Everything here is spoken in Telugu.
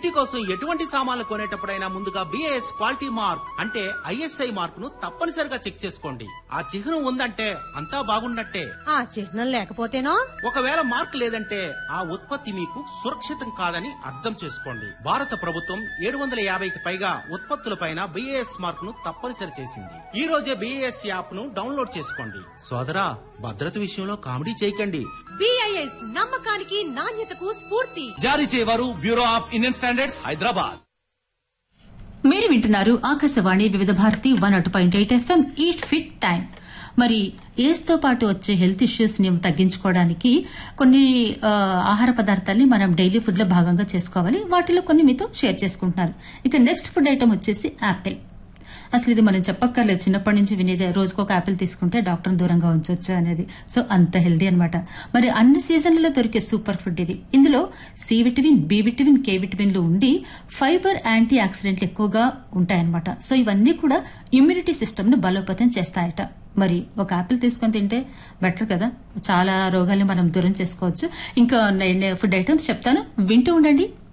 ఇంటి కోసం ఎటువంటి సామాన్లు కొనేటప్పుడైనా ముందుగా బిఏఎస్ క్వాలిటీ మార్క్ అంటే ఐఎస్ఐ మార్క్ ను తప్పనిసరిగా చెక్ చేసుకోండి ఆ చిహ్నం ఉందంటే అంతా బాగున్నట్టే ఆ చిహ్నం లేకపోతేనో ఒకవేళ మార్క్ లేదంటే ఆ ఉత్పత్తి మీకు సురక్షితం కాదని అర్థం చేసుకోండి భారత ప్రభుత్వం ఏడు వందల యాభైకి పైగా ఉత్పత్తులపైన బిఏఎస్ మార్క్ ను తప్పనిసరి చేసింది ఈ రోజే బిఏఎస్ యాప్ ను డౌన్లోడ్ చేసుకోండి సోదరా భద్రత విషయంలో కామెడీ చేయకండి బిఐఎస్ నమ్మకానికి నాణ్యతకు స్ఫూర్తి జారీ చేయవారు Bureau of Indian Standards Hyderabad మీరు వింటున్నారు ఆకాశవాణి వివిధ భారతి వన్ అటు point eight FM eat fit time మరి ఏజ్ తో పాటు వచ్చే హెల్త్ ఇష్యూస్ ని తగ్గించుకోవడానికి కొన్ని ఆ, ఆహార పదార్థాలని మనం డైలీ ఫుడ్ లో భాగంగా చేసుకోవాలి వాటిలో కొన్ని మీతో షేర్ చేసుకుంటున్నారు ఇక నెక్స్ట్ ఫుడ్ ఐటమ్ వచ్చేసి యాపిల్ అసలు ఇది మనం చెప్పక్కర్లేదు చిన్నప్పటి నుంచి వినేది రోజుకు ఒక యాపిల్ తీసుకుంటే డాక్టర్ దూరంగా ఉంచవచ్చు అనేది సో అంత హెల్దీ అన్నమాట మరి అన్ని సీజన్లలో దొరికే సూపర్ ఫుడ్ ఇది ఇందులో C vitamin B vitamin K విటమిన్లు ఉండి ఫైబర్ యాంటీ ఆక్సిడెంట్లు ఎక్కువగా ఉంటాయన్నమాట సో ఇవన్నీ కూడా ఇమ్యూనిటీ సిస్టమ్ ను బలోపేతం చేస్తాయట మరి ఒక యాపిల్ తీసుకొని తింటే బెటర్ కదా చాలా రోగాల్ని మనం దూరం చేసుకోవచ్చు ఇంకా నేను ఫుడ్ ఐటమ్స్ చెప్తాను వింటూ ఉండండి